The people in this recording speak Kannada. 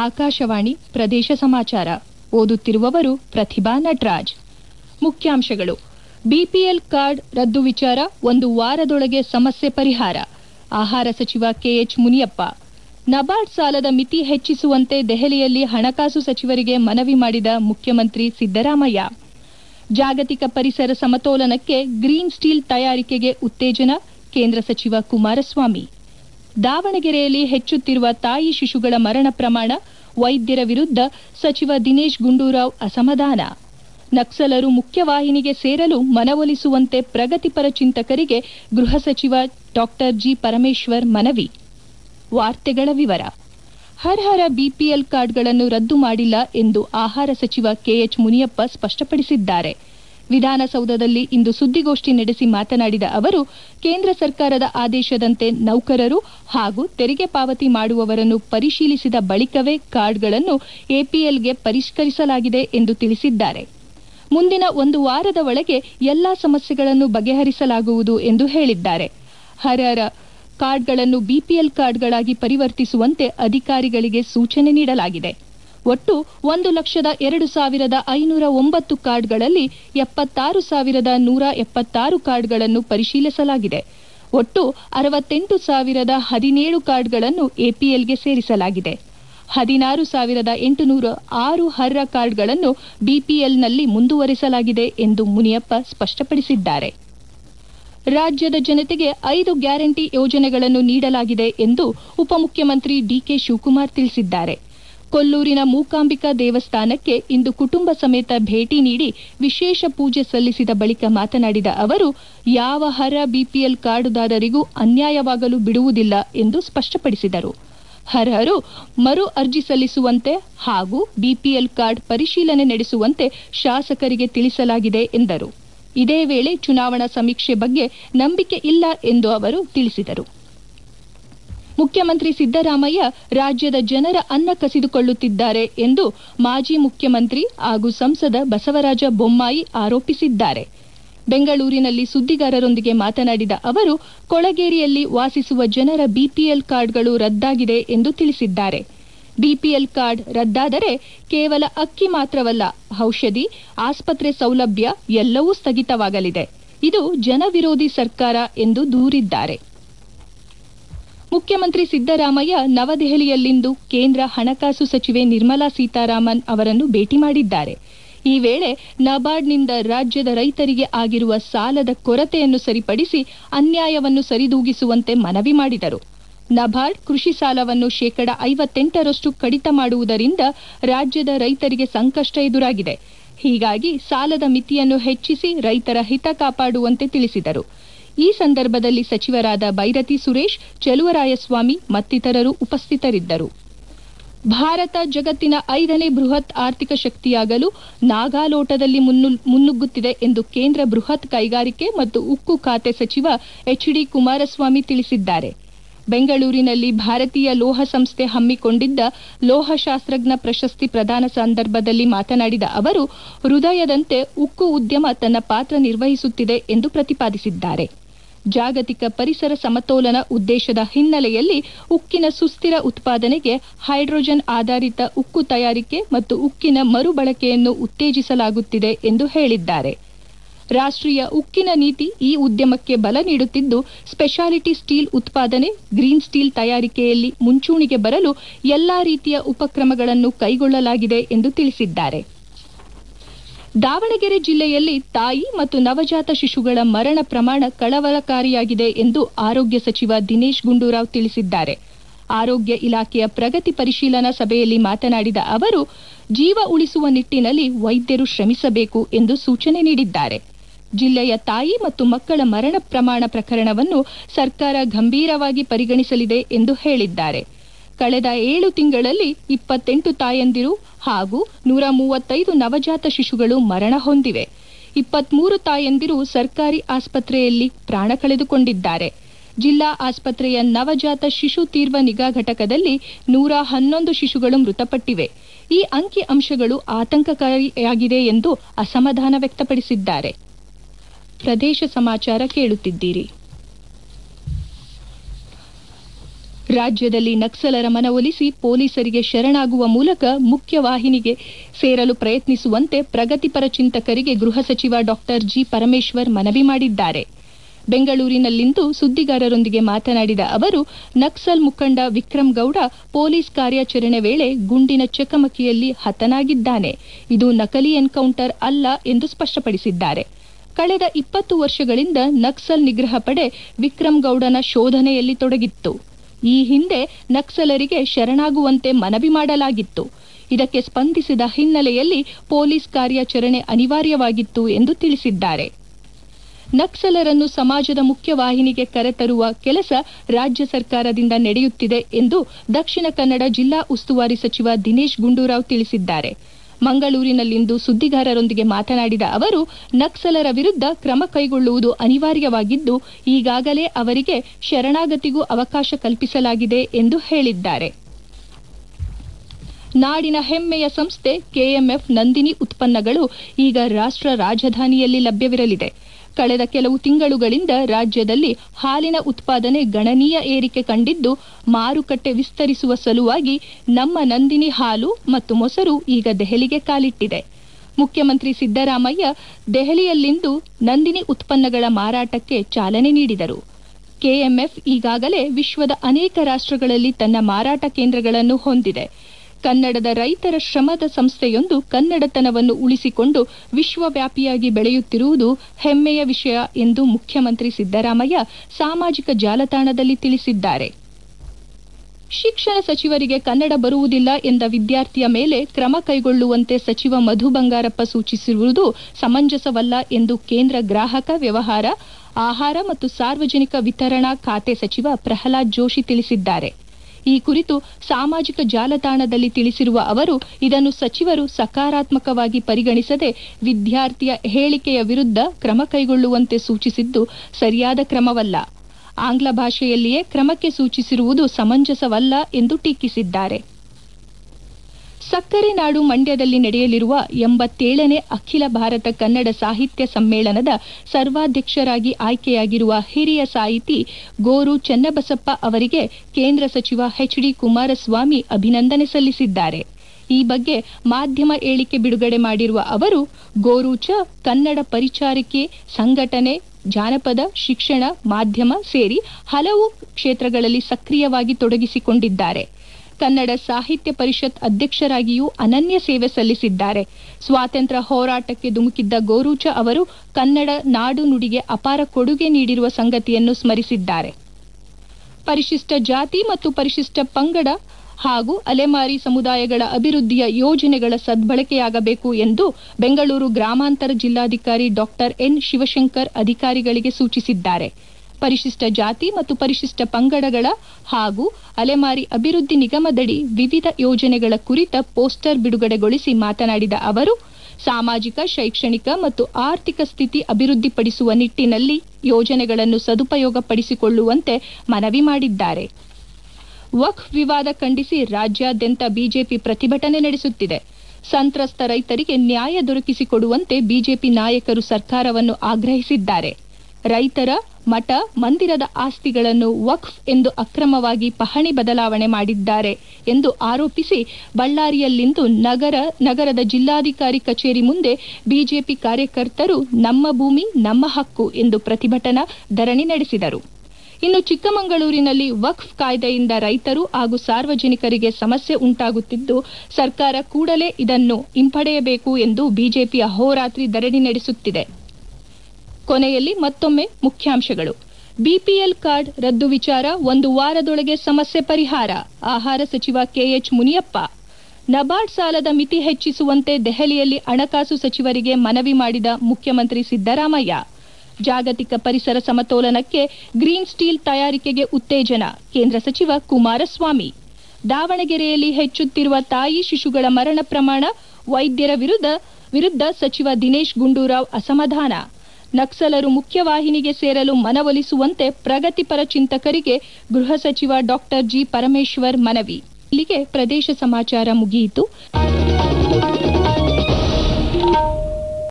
ಆಕಾಶವಾಣಿ ಪ್ರದೇಶ ಸಮಾಚಾರ ಓದುತ್ತಿರುವವರು ಪ್ರತಿಭಾ ನಟರಾಜ್ ಮುಖ್ಯಾಂಶಗಳು ಬಿಪಿಎಲ್ ಕಾರ್ಡ್ ರದ್ದು ವಿಚಾರ ಒಂದು ವಾರದೊಳಗೆ ಸಮಸ್ಯೆ ಪರಿಹಾರ ಆಹಾರ ಸಚಿವ ಕೆಎಚ್ ಮುನಿಯಪ್ಪ ನಬಾರ್ಡ್ ಸಾಲದ ಮಿತಿ ಹೆಚ್ಚಿಸುವಂತೆ ದೆಹಲಿಯಲ್ಲಿ ಹಣಕಾಸು ಸಚಿವರಿಗೆ ಮನವಿ ಮಾಡಿದ ಮುಖ್ಯಮಂತ್ರಿ ಸಿದ್ದರಾಮಯ್ಯ ಜಾಗತಿಕ ಪರಿಸರ ಸಮತೋಲನಕ್ಕೆ ಗ್ರೀನ್ ಸ್ಟೀಲ್ ತಯಾರಿಕೆಗೆ ಉತ್ತೇಜನ ಕೇಂದ್ರ ಸಚಿವ ಕುಮಾರಸ್ವಾಮಿ ದಾವಣಗೆರೆಯಲ್ಲಿ ಹೆಚ್ಚುತ್ತಿರುವ ತಾಯಿ ಶಿಶುಗಳ ಮರಣ ಪ್ರಮಾಣ ವೈದ್ಯರ ವಿರುದ್ಧ ಸಚಿವ ದಿನೇಶ್ ಗುಂಡೂರಾವ್ ಅಸಮಾಧಾನ ನಕ್ಸಲರು ಮುಖ್ಯವಾಹಿನಿಗೆ ಸೇರಲು ಮನವೊಲಿಸುವಂತೆ ಪ್ರಗತಿಪರ ಚಿಂತಕರಿಗೆ ಗೃಹ ಸಚಿವ ಡಾ ಜಿ ಪರಮೇಶ್ವರ್ ಮನವಿ ವಾರ್ತೆಗಳ ವಿವರ ಹರ್ಹರ ಬಿಪಿಎಲ್ ಕಾರ್ಡ್ಗಳನ್ನು ರದ್ದು ಮಾಡಿಲ್ಲ ಎಂದು ಆಹಾರ ಸಚಿವ ಕೆಎಚ್ ಮುನಿಯಪ್ಪ ಸ್ಪಷ್ಟಪಡಿಸಿದ್ದಾರೆ ವಿಧಾನಸೌಧದಲ್ಲಿ ಇಂದು ಸುದ್ದಿಗೋಷ್ಠಿ ನಡೆಸಿ ಮಾತನಾಡಿದ ಅವರು ಕೇಂದ್ರ ಸರ್ಕಾರದ ಆದೇಶದಂತೆ ನೌಕರರು ಹಾಗೂ ತೆರಿಗೆ ಪಾವತಿ ಮಾಡುವವರನ್ನು ಪರಿಶೀಲಿಸಿದ ಬಳಿಕವೇ ಕಾರ್ಡ್ಗಳನ್ನು ಎಪಿಎಲ್ಗೆ ಪರಿಷ್ಕರಿಸಲಾಗಿದೆ ಎಂದು ತಿಳಿಸಿದ್ದಾರೆ ಮುಂದಿನ ಒಂದು ವಾರದ ಒಳಗೆ ಎಲ್ಲಾ ಸಮಸ್ಯೆಗಳನ್ನು ಬಗೆಹರಿಸಲಾಗುವುದು ಎಂದು ಹೇಳಿದ್ದಾರೆ ಹರ್ಹರ ಕಾರ್ಡ್ಗಳನ್ನು ಬಿಪಿಎಲ್ ಕಾರ್ಡ್ಗಳಾಗಿ ಪರಿವರ್ತಿಸುವಂತೆ ಅಧಿಕಾರಿಗಳಿಗೆ ಸೂಚನೆ ನೀಡಲಾಗಿದೆ ಒಟ್ಟು ಒಂದು ಲಕ್ಷದ ಎರಡು ಸಾವಿರದ ಐನೂರ ಒಂಬತ್ತು ಕಾರ್ಡ್ಗಳಲ್ಲಿ ಎಪ್ಪತ್ತಾರು ಸಾವಿರದ ನೂರ ಎಪ್ಪತ್ತಾರು ಕಾರ್ಡ್ಗಳನ್ನು ಪರಿಶೀಲಿಸಲಾಗಿದೆ ಒಟ್ಟು ಅರವತ್ತೆಂಟು ಸಾವಿರದ ಹದಿನೇಳು ಕಾರ್ಡ್ಗಳನ್ನು ಎಪಿಎಲ್ಗೆ ಸೇರಿಸಲಾಗಿದೆ ಹದಿನಾರು ಸಾವಿರದ ಎಂಟುನೂರ ಆರು ಹರ್ರ ಕಾರ್ಡ್ಗಳನ್ನು ಬಿಪಿಎಲ್ನಲ್ಲಿ ಮುಂದುವರಿಸಲಾಗಿದೆ ಎಂದು ಮುನಿಯಪ್ಪ ಸ್ಪಷ್ಟಪಡಿಸಿದ್ದಾರೆ ರಾಜ್ಯದ ಜನತೆಗೆ ಐದು ಗ್ಯಾರಂಟಿ ಯೋಜನೆಗಳನ್ನು ನೀಡಲಾಗಿದೆ ಎಂದು ಉಪಮುಖ್ಯಮಂತ್ರಿ ಡಿಕೆ ಶಿವಕುಮಾರ್ ತಿಳಿಸಿದ್ದಾರೆ ಕೊಲ್ಲೂರಿನ ಮೂಕಾಂಬಿಕಾ ದೇವಸ್ಥಾನಕ್ಕೆ ಇಂದು ಕುಟುಂಬ ಸಮೇತ ಭೇಟಿ ನೀಡಿ ವಿಶೇಷ ಪೂಜೆ ಸಲ್ಲಿಸಿದ ಬಳಿಕ ಮಾತನಾಡಿದ ಅವರು ಯಾವ ಹರ ಬಿಪಿಎಲ್ ಕಾರ್ಡುದಾರರಿಗೂ ಅನ್ಯಾಯವಾಗಲು ಬಿಡುವುದಿಲ್ಲ ಎಂದು ಸ್ಪಷ್ಟಪಡಿಸಿದರು ಹರಹರು ಮರು ಅರ್ಜಿ ಸಲ್ಲಿಸುವಂತೆ ಹಾಗೂ ಬಿಪಿಎಲ್ ಕಾರ್ಡ್ ಪರಿಶೀಲನೆ ನಡೆಸುವಂತೆ ಶಾಸಕರಿಗೆ ತಿಳಿಸಲಾಗಿದೆ ಎಂದರು ಇದೇ ವೇಳೆ ಚುನಾವಣಾ ಸಮೀಕ್ಷೆ ಬಗ್ಗೆ ನಂಬಿಕೆ ಇಲ್ಲ ಎಂದು ಅವರು ತಿಳಿಸಿದರು ಮುಖ್ಯಮಂತ್ರಿ ಸಿದ್ದರಾಮಯ್ಯ ರಾಜ್ಯದ ಜನರ ಅನ್ನ ಕಸಿದುಕೊಳ್ಳುತ್ತಿದ್ದಾರೆ ಎಂದು ಮಾಜಿ ಮುಖ್ಯಮಂತ್ರಿ ಹಾಗೂ ಸಂಸದ ಬಸವರಾಜ ಬೊಮ್ಮಾಯಿ ಆರೋಪಿಸಿದ್ದಾರೆ ಬೆಂಗಳೂರಿನಲ್ಲಿ ಸುದ್ದಿಗಾರರೊಂದಿಗೆ ಮಾತನಾಡಿದ ಅವರು ಕೊಳಗೇರಿಯಲ್ಲಿ ವಾಸಿಸುವ ಜನರ ಬಿಪಿಎಲ್ ಕಾರ್ಡ್ಗಳು ರದ್ದಾಗಿದೆ ಎಂದು ತಿಳಿಸಿದ್ದಾರೆ ಬಿಪಿಎಲ್ ಕಾರ್ಡ್ ರದ್ದಾದರೆ ಕೇವಲ ಅಕ್ಕಿ ಮಾತ್ರವಲ್ಲ ಔಷಧಿ ಆಸ್ಪತ್ರೆ ಸೌಲಭ್ಯ ಎಲ್ಲವೂ ಸ್ಥಗಿತವಾಗಲಿದೆ ಇದು ಜನವಿರೋಧಿ ಸರ್ಕಾರ ಎಂದು ದೂರಿದ್ದಾರೆ ಮುಖ್ಯಮಂತ್ರಿ ಸಿದ್ದರಾಮಯ್ಯ ನವದೆಹಲಿಯಲ್ಲಿಂದು ಕೇಂದ್ರ ಹಣಕಾಸು ಸಚಿವೆ ನಿರ್ಮಲಾ ಸೀತಾರಾಮನ್ ಅವರನ್ನು ಭೇಟಿ ಮಾಡಿದ್ದಾರೆ ಈ ವೇಳೆ ನಬಾರ್ಡ್ನಿಂದ ರಾಜ್ಯದ ರೈತರಿಗೆ ಆಗಿರುವ ಸಾಲದ ಕೊರತೆಯನ್ನು ಸರಿಪಡಿಸಿ ಅನ್ಯಾಯವನ್ನು ಸರಿದೂಗಿಸುವಂತೆ ಮನವಿ ಮಾಡಿದರು ನಬಾರ್ಡ್ ಕೃಷಿ ಸಾಲವನ್ನು ಶೇಕಡ ಐವತ್ತೆಂಟರಷ್ಟು ಕಡಿತ ಮಾಡುವುದರಿಂದ ರಾಜ್ಯದ ರೈತರಿಗೆ ಸಂಕಷ್ಟ ಎದುರಾಗಿದೆ ಹೀಗಾಗಿ ಸಾಲದ ಮಿತಿಯನ್ನು ಹೆಚ್ಚಿಸಿ ರೈತರ ಹಿತ ಕಾಪಾಡುವಂತೆ ತಿಳಿಸಿದರು ಈ ಸಂದರ್ಭದಲ್ಲಿ ಸಚಿವರಾದ ಬೈರತಿ ಸುರೇಶ್ ಚೆಲುವರಾಯಸ್ವಾಮಿ ಮತ್ತಿತರರು ಉಪಸ್ಥಿತರಿದ್ದರು ಭಾರತ ಜಗತ್ತಿನ ಐದನೇ ಬೃಹತ್ ಆರ್ಥಿಕ ಶಕ್ತಿಯಾಗಲು ನಾಗಾಲೋಟದಲ್ಲಿ ಮುನ್ನುಗ್ಗುತ್ತಿದೆ ಎಂದು ಕೇಂದ್ರ ಬೃಹತ್ ಕೈಗಾರಿಕೆ ಮತ್ತು ಉಕ್ಕು ಖಾತೆ ಸಚಿವ ಎಚ್ ಡಿ ಕುಮಾರಸ್ವಾಮಿ ತಿಳಿಸಿದ್ದಾರೆ ಬೆಂಗಳೂರಿನಲ್ಲಿ ಭಾರತೀಯ ಲೋಹ ಸಂಸ್ಥೆ ಹಮ್ಮಿಕೊಂಡಿದ್ದ ಲೋಹಶಾಸ್ತ್ರಜ್ಞ ಪ್ರಶಸ್ತಿ ಪ್ರದಾನ ಸಂದರ್ಭದಲ್ಲಿ ಮಾತನಾಡಿದ ಅವರು ಹೃದಯದಂತೆ ಉಕ್ಕು ಉದ್ಯಮ ತನ್ನ ಪಾತ್ರ ನಿರ್ವಹಿಸುತ್ತಿದೆ ಎಂದು ಪ್ರತಿಪಾದಿಸಿದ್ದಾರೆ ಜಾಗತಿಕ ಪರಿಸರ ಸಮತೋಲನ ಉದ್ದೇಶದ ಹಿನ್ನೆಲೆಯಲ್ಲಿ ಉಕ್ಕಿನ ಸುಸ್ಥಿರ ಉತ್ಪಾದನೆಗೆ ಹೈಡ್ರೋಜನ್ ಆಧಾರಿತ ಉಕ್ಕು ತಯಾರಿಕೆ ಮತ್ತು ಉಕ್ಕಿನ ಮರುಬಳಕೆಯನ್ನು ಉತ್ತೇಜಿಸಲಾಗುತ್ತಿದೆ ಎಂದು ಹೇಳಿದ್ದಾರೆ ರಾಷ್ಟ್ರೀಯ ಉಕ್ಕಿನ ನೀತಿ ಈ ಉದ್ಯಮಕ್ಕೆ ಬಲ ನೀಡುತ್ತಿದ್ದು ಸ್ಪೆಷಾಲಿಟಿ ಸ್ಟೀಲ್ ಉತ್ಪಾದನೆ ಗ್ರೀನ್ ಸ್ಟೀಲ್ ತಯಾರಿಕೆಯಲ್ಲಿ ಮುಂಚೂಣಿಗೆ ಬರಲು ಎಲ್ಲಾ ರೀತಿಯ ಉಪಕ್ರಮಗಳನ್ನು ಕೈಗೊಳ್ಳಲಾಗಿದೆ ಎಂದು ತಿಳಿಸಿದ್ದಾರೆ ದಾವಣಗೆರೆ ಜಿಲ್ಲೆಯಲ್ಲಿ ತಾಯಿ ಮತ್ತು ನವಜಾತ ಶಿಶುಗಳ ಮರಣ ಪ್ರಮಾಣ ಕಳವಳಕಾರಿಯಾಗಿದೆ ಎಂದು ಆರೋಗ್ಯ ಸಚಿವ ದಿನೇಶ್ ಗುಂಡೂರಾವ್ ತಿಳಿಸಿದ್ದಾರೆ ಆರೋಗ್ಯ ಇಲಾಖೆಯ ಪ್ರಗತಿ ಪರಿಶೀಲನಾ ಸಭೆಯಲ್ಲಿ ಮಾತನಾಡಿದ ಅವರು ಜೀವ ಉಳಿಸುವ ನಿಟ್ಟಿನಲ್ಲಿ ವೈದ್ಯರು ಶ್ರಮಿಸಬೇಕು ಎಂದು ಸೂಚನೆ ನೀಡಿದ್ದಾರೆ ಜಿಲ್ಲೆಯ ತಾಯಿ ಮತ್ತು ಮಕ್ಕಳ ಮರಣ ಪ್ರಮಾಣ ಪ್ರಕರಣವನ್ನು ಸರ್ಕಾರ ಗಂಭೀರವಾಗಿ ಪರಿಗಣಿಸಲಿದೆ ಎಂದು ಹೇಳಿದ್ದಾರೆ ಕಳೆದ ಏಳು ತಿಂಗಳಲ್ಲಿ ಇಪ್ಪತ್ತೆಂಟು ತಾಯಂದಿರು ಹಾಗೂ ನೂರ ಮೂವತ್ತೈದು ನವಜಾತ ಶಿಶುಗಳು ಮರಣ ಹೊಂದಿವೆ ಇಪ್ಪತ್ಮೂರು ತಾಯಂದಿರು ಸರ್ಕಾರಿ ಆಸ್ಪತ್ರೆಯಲ್ಲಿ ಪ್ರಾಣ ಕಳೆದುಕೊಂಡಿದ್ದಾರೆ ಜಿಲ್ಲಾ ಆಸ್ಪತ್ರೆಯ ನವಜಾತ ಶಿಶು ತೀರ್ವ ನಿಗಾ ಘಟಕದಲ್ಲಿ ನೂರ ಹನ್ನೊಂದು ಶಿಶುಗಳು ಮೃತಪಟ್ಟಿವೆ ಈ ಅಂಕಿ ಅಂಶಗಳು ಆತಂಕಕಾರಿಯಾಗಿದೆ ಎಂದು ಅಸಮಾಧಾನ ವ್ಯಕ್ತಪಡಿಸಿದ್ದಾರೆ ಪ್ರದೇಶ ಸಮಾಚಾರ ಕೇಳುತ್ತಿದ್ದೀರಿ ರಾಜ್ಯದಲ್ಲಿ ನಕ್ಸಲರ ಮನವೊಲಿಸಿ ಪೊಲೀಸರಿಗೆ ಶರಣಾಗುವ ಮೂಲಕ ಮುಖ್ಯವಾಹಿನಿಗೆ ಸೇರಲು ಪ್ರಯತ್ನಿಸುವಂತೆ ಪ್ರಗತಿಪರ ಚಿಂತಕರಿಗೆ ಗೃಹ ಸಚಿವ ಡಾಕ್ಟರ್ ಜಿ ಪರಮೇಶ್ವರ್ ಮನವಿ ಮಾಡಿದ್ದಾರೆ ಬೆಂಗಳೂರಿನಲ್ಲಿಂದು ಸುದ್ದಿಗಾರರೊಂದಿಗೆ ಮಾತನಾಡಿದ ಅವರು ನಕ್ಸಲ್ ಮುಖಂಡ ವಿಕ್ರಮ್ ಗೌಡ ಪೊಲೀಸ್ ಕಾರ್ಯಾಚರಣೆ ವೇಳೆ ಗುಂಡಿನ ಚಕಮಕಿಯಲ್ಲಿ ಹತನಾಗಿದ್ದಾನೆ ಇದು ನಕಲಿ ಎನ್ಕೌಂಟರ್ ಅಲ್ಲ ಎಂದು ಸ್ಪಷ್ಟಪಡಿಸಿದ್ದಾರೆ ಕಳೆದ ಇಪ್ಪತ್ತು ವರ್ಷಗಳಿಂದ ನಕ್ಸಲ್ ನಿಗ್ರಹ ಪಡೆ ವಿಕ್ರಮ್ ಗೌಡನ ಶೋಧನೆಯಲ್ಲಿ ತೊಡಗಿತ್ತು ಈ ಹಿಂದೆ ನಕ್ಸಲರಿಗೆ ಶರಣಾಗುವಂತೆ ಮನವಿ ಮಾಡಲಾಗಿತ್ತು ಇದಕ್ಕೆ ಸ್ಪಂದಿಸಿದ ಹಿನ್ನೆಲೆಯಲ್ಲಿ ಪೊಲೀಸ್ ಕಾರ್ಯಾಚರಣೆ ಅನಿವಾರ್ಯವಾಗಿತ್ತು ಎಂದು ತಿಳಿಸಿದ್ದಾರೆ ನಕ್ಸಲರನ್ನು ಸಮಾಜದ ಮುಖ್ಯವಾಹಿನಿಗೆ ಕರೆತರುವ ಕೆಲಸ ರಾಜ್ಯ ಸರ್ಕಾರದಿಂದ ನಡೆಯುತ್ತಿದೆ ಎಂದು ದಕ್ಷಿಣ ಕನ್ನಡ ಜಿಲ್ಲಾ ಉಸ್ತುವಾರಿ ಸಚಿವ ದಿನೇಶ್ ಗುಂಡೂರಾವ್ ತಿಳಿಸಿದ್ದಾರೆ ಮಂಗಳೂರಿನಲ್ಲಿಂದು ಸುದ್ದಿಗಾರರೊಂದಿಗೆ ಮಾತನಾಡಿದ ಅವರು ನಕ್ಸಲರ ವಿರುದ್ಧ ಕ್ರಮ ಕೈಗೊಳ್ಳುವುದು ಅನಿವಾರ್ಯವಾಗಿದ್ದು ಈಗಾಗಲೇ ಅವರಿಗೆ ಶರಣಾಗತಿಗೂ ಅವಕಾಶ ಕಲ್ಪಿಸಲಾಗಿದೆ ಎಂದು ಹೇಳಿದ್ದಾರೆ ನಾಡಿನ ಹೆಮ್ಮೆಯ ಸಂಸ್ಥೆ ಕೆಎಂಎಫ್ ನಂದಿನಿ ಉತ್ಪನ್ನಗಳು ಈಗ ರಾಷ್ಟ್ರ ರಾಜಧಾನಿಯಲ್ಲಿ ಲಭ್ಯವಿರಲಿದೆ ಕಳೆದ ಕೆಲವು ತಿಂಗಳುಗಳಿಂದ ರಾಜ್ಯದಲ್ಲಿ ಹಾಲಿನ ಉತ್ಪಾದನೆ ಗಣನೀಯ ಏರಿಕೆ ಕಂಡಿದ್ದು ಮಾರುಕಟ್ಟೆ ವಿಸ್ತರಿಸುವ ಸಲುವಾಗಿ ನಮ್ಮ ನಂದಿನಿ ಹಾಲು ಮತ್ತು ಮೊಸರು ಈಗ ದೆಹಲಿಗೆ ಕಾಲಿಟ್ಟಿದೆ ಮುಖ್ಯಮಂತ್ರಿ ಸಿದ್ದರಾಮಯ್ಯ ದೆಹಲಿಯಲ್ಲಿಂದು ನಂದಿನಿ ಉತ್ಪನ್ನಗಳ ಮಾರಾಟಕ್ಕೆ ಚಾಲನೆ ನೀಡಿದರು ಕೆಎಂಎಫ್ ಈಗಾಗಲೇ ವಿಶ್ವದ ಅನೇಕ ರಾಷ್ಟ್ರಗಳಲ್ಲಿ ತನ್ನ ಮಾರಾಟ ಕೇಂದ್ರಗಳನ್ನು ಹೊಂದಿದೆ ಕನ್ನಡದ ರೈತರ ಶ್ರಮದ ಸಂಸ್ಥೆಯೊಂದು ಕನ್ನಡತನವನ್ನು ಉಳಿಸಿಕೊಂಡು ವಿಶ್ವವ್ಯಾಪಿಯಾಗಿ ಬೆಳೆಯುತ್ತಿರುವುದು ಹೆಮ್ಮೆಯ ವಿಷಯ ಎಂದು ಮುಖ್ಯಮಂತ್ರಿ ಸಿದ್ದರಾಮಯ್ಯ ಸಾಮಾಜಿಕ ಜಾಲತಾಣದಲ್ಲಿ ತಿಳಿಸಿದ್ದಾರೆ ಶಿಕ್ಷಣ ಸಚಿವರಿಗೆ ಕನ್ನಡ ಬರುವುದಿಲ್ಲ ಎಂದ ವಿದ್ಯಾರ್ಥಿಯ ಮೇಲೆ ಕ್ರಮ ಕೈಗೊಳ್ಳುವಂತೆ ಸಚಿವ ಮಧು ಬಂಗಾರಪ್ಪ ಸೂಚಿಸಿರುವುದು ಸಮಂಜಸವಲ್ಲ ಎಂದು ಕೇಂದ್ರ ಗ್ರಾಹಕ ವ್ಯವಹಾರ ಆಹಾರ ಮತ್ತು ಸಾರ್ವಜನಿಕ ವಿತರಣಾ ಖಾತೆ ಸಚಿವ ಪ್ರಹ್ಲಾದ್ ಜೋಶಿ ತಿಳಿಸಿದ್ದಾರೆ ಈ ಕುರಿತು ಸಾಮಾಜಿಕ ಜಾಲತಾಣದಲ್ಲಿ ತಿಳಿಸಿರುವ ಅವರು ಇದನ್ನು ಸಚಿವರು ಸಕಾರಾತ್ಮಕವಾಗಿ ಪರಿಗಣಿಸದೆ ವಿದ್ಯಾರ್ಥಿಯ ಹೇಳಿಕೆಯ ವಿರುದ್ಧ ಕ್ರಮ ಕೈಗೊಳ್ಳುವಂತೆ ಸೂಚಿಸಿದ್ದು ಸರಿಯಾದ ಕ್ರಮವಲ್ಲ ಆಂಗ್ಲ ಭಾಷೆಯಲ್ಲಿಯೇ ಕ್ರಮಕ್ಕೆ ಸೂಚಿಸಿರುವುದು ಸಮಂಜಸವಲ್ಲ ಎಂದು ಟೀಕಿಸಿದ್ದಾರೆ ಸಕ್ಕರೆ ನಾಡು ಮಂಡ್ಯದಲ್ಲಿ ನಡೆಯಲಿರುವ ಎಂಬತ್ತೇಳನೇ ಅಖಿಲ ಭಾರತ ಕನ್ನಡ ಸಾಹಿತ್ಯ ಸಮ್ಮೇಳನದ ಸರ್ವಾಧ್ಯಕ್ಷರಾಗಿ ಆಯ್ಕೆಯಾಗಿರುವ ಹಿರಿಯ ಸಾಹಿತಿ ಗೋರು ಚನ್ನಬಸಪ್ಪ ಅವರಿಗೆ ಕೇಂದ್ರ ಸಚಿವ ಎಚ್ ಡಿ ಕುಮಾರಸ್ವಾಮಿ ಅಭಿನಂದನೆ ಸಲ್ಲಿಸಿದ್ದಾರೆ ಈ ಬಗ್ಗೆ ಮಾಧ್ಯಮ ಹೇಳಿಕೆ ಬಿಡುಗಡೆ ಮಾಡಿರುವ ಅವರು ಗೋರೂಚ ಕನ್ನಡ ಪರಿಚಾರಿಕೆ ಸಂಘಟನೆ ಜಾನಪದ ಶಿಕ್ಷಣ ಮಾಧ್ಯಮ ಸೇರಿ ಹಲವು ಕ್ಷೇತ್ರಗಳಲ್ಲಿ ಸಕ್ರಿಯವಾಗಿ ತೊಡಗಿಸಿಕೊಂಡಿದ್ದಾರೆ ಕನ್ನಡ ಸಾಹಿತ್ಯ ಪರಿಷತ್ ಅಧ್ಯಕ್ಷರಾಗಿಯೂ ಅನನ್ಯ ಸೇವೆ ಸಲ್ಲಿಸಿದ್ದಾರೆ ಸ್ವಾತಂತ್ರ್ಯ ಹೋರಾಟಕ್ಕೆ ಧುಮುಕಿದ್ದ ಗೋರೂಚ ಅವರು ಕನ್ನಡ ನಾಡು ನುಡಿಗೆ ಅಪಾರ ಕೊಡುಗೆ ನೀಡಿರುವ ಸಂಗತಿಯನ್ನು ಸ್ಮರಿಸಿದ್ದಾರೆ ಪರಿಶಿಷ್ಟ ಜಾತಿ ಮತ್ತು ಪರಿಶಿಷ್ಟ ಪಂಗಡ ಹಾಗೂ ಅಲೆಮಾರಿ ಸಮುದಾಯಗಳ ಅಭಿವೃದ್ಧಿಯ ಯೋಜನೆಗಳ ಸದ್ಬಳಕೆಯಾಗಬೇಕು ಎಂದು ಬೆಂಗಳೂರು ಗ್ರಾಮಾಂತರ ಜಿಲ್ಲಾಧಿಕಾರಿ ಡಾಕ್ಟರ್ ಎನ್ ಶಿವಶಂಕರ್ ಅಧಿಕಾರಿಗಳಿಗೆ ಸೂಚಿಸಿದ್ದಾರೆ ಪರಿಶಿಷ್ಟ ಜಾತಿ ಮತ್ತು ಪರಿಶಿಷ್ಟ ಪಂಗಡಗಳ ಹಾಗೂ ಅಲೆಮಾರಿ ಅಭಿವೃದ್ಧಿ ನಿಗಮದಡಿ ವಿವಿಧ ಯೋಜನೆಗಳ ಕುರಿತ ಪೋಸ್ಟರ್ ಬಿಡುಗಡೆಗೊಳಿಸಿ ಮಾತನಾಡಿದ ಅವರು ಸಾಮಾಜಿಕ ಶೈಕ್ಷಣಿಕ ಮತ್ತು ಆರ್ಥಿಕ ಸ್ಥಿತಿ ಅಭಿವೃದ್ಧಿಪಡಿಸುವ ನಿಟ್ಟಿನಲ್ಲಿ ಯೋಜನೆಗಳನ್ನು ಸದುಪಯೋಗಪಡಿಸಿಕೊಳ್ಳುವಂತೆ ಮನವಿ ಮಾಡಿದ್ದಾರೆ ವಕ್ಫ್ ವಿವಾದ ಖಂಡಿಸಿ ರಾಜ್ಯಾದ್ಯಂತ ಬಿಜೆಪಿ ಪ್ರತಿಭಟನೆ ನಡೆಸುತ್ತಿದೆ ಸಂತ್ರಸ್ತ ರೈತರಿಗೆ ನ್ಯಾಯ ದೊರಕಿಸಿಕೊಡುವಂತೆ ಬಿಜೆಪಿ ನಾಯಕರು ಸರ್ಕಾರವನ್ನು ಆಗ್ರಹಿಸಿದ್ದಾರೆ ರೈತರ ಮಠ ಮಂದಿರದ ಆಸ್ತಿಗಳನ್ನು ವಕ್ಫ್ ಎಂದು ಅಕ್ರಮವಾಗಿ ಪಹಣಿ ಬದಲಾವಣೆ ಮಾಡಿದ್ದಾರೆ ಎಂದು ಆರೋಪಿಸಿ ಬಳ್ಳಾರಿಯಲ್ಲಿಂದು ನಗರ ನಗರದ ಜಿಲ್ಲಾಧಿಕಾರಿ ಕಚೇರಿ ಮುಂದೆ ಬಿಜೆಪಿ ಕಾರ್ಯಕರ್ತರು ನಮ್ಮ ಭೂಮಿ ನಮ್ಮ ಹಕ್ಕು ಎಂದು ಪ್ರತಿಭಟನಾ ಧರಣಿ ನಡೆಸಿದರು ಇನ್ನು ಚಿಕ್ಕಮಗಳೂರಿನಲ್ಲಿ ವಕ್ಫ್ ಕಾಯ್ದೆಯಿಂದ ರೈತರು ಹಾಗೂ ಸಾರ್ವಜನಿಕರಿಗೆ ಸಮಸ್ಯೆ ಉಂಟಾಗುತ್ತಿದ್ದು ಸರ್ಕಾರ ಕೂಡಲೇ ಇದನ್ನು ಹಿಂಪಡೆಯಬೇಕು ಎಂದು ಬಿಜೆಪಿ ಅಹೋರಾತ್ರಿ ಧರಣಿ ನಡೆಸುತ್ತಿದೆ ಕೊನೆಯಲ್ಲಿ ಮತ್ತೊಮ್ಮೆ ಮುಖ್ಯಾಂಶಗಳು ಬಿಪಿಎಲ್ ಕಾರ್ಡ್ ರದ್ದು ವಿಚಾರ ಒಂದು ವಾರದೊಳಗೆ ಸಮಸ್ಯೆ ಪರಿಹಾರ ಆಹಾರ ಸಚಿವ ಕೆಎಚ್ ಮುನಿಯಪ್ಪ ನಬಾರ್ಡ್ ಸಾಲದ ಮಿತಿ ಹೆಚ್ಚಿಸುವಂತೆ ದೆಹಲಿಯಲ್ಲಿ ಹಣಕಾಸು ಸಚಿವರಿಗೆ ಮನವಿ ಮಾಡಿದ ಮುಖ್ಯಮಂತ್ರಿ ಸಿದ್ದರಾಮಯ್ಯ ಜಾಗತಿಕ ಪರಿಸರ ಸಮತೋಲನಕ್ಕೆ ಗ್ರೀನ್ ಸ್ಟೀಲ್ ತಯಾರಿಕೆಗೆ ಉತ್ತೇಜನ ಕೇಂದ್ರ ಸಚಿವ ಕುಮಾರಸ್ವಾಮಿ ದಾವಣಗೆರೆಯಲ್ಲಿ ಹೆಚ್ಚುತ್ತಿರುವ ತಾಯಿ ಶಿಶುಗಳ ಮರಣ ಪ್ರಮಾಣ ವೈದ್ಯರ ವಿರುದ್ಧ ವಿರುದ್ಧ ಸಚಿವ ದಿನೇಶ್ ಗುಂಡೂರಾವ್ ಅಸಮಾಧಾನ ನಕ್ಸಲರು ಮುಖ್ಯವಾಹಿನಿಗೆ ಸೇರಲು ಮನವೊಲಿಸುವಂತೆ ಪ್ರಗತಿಪರ ಚಿಂತಕರಿಗೆ ಗೃಹ ಸಚಿವ ಡಾಕ್ಟರ್ ಜಿ ಪರಮೇಶ್ವರ್ ಮನವಿ ಇಲ್ಲಿಗೆ ಪ್ರದೇಶ ಸಮಾಚಾರ ಮುಗಿಯಿತು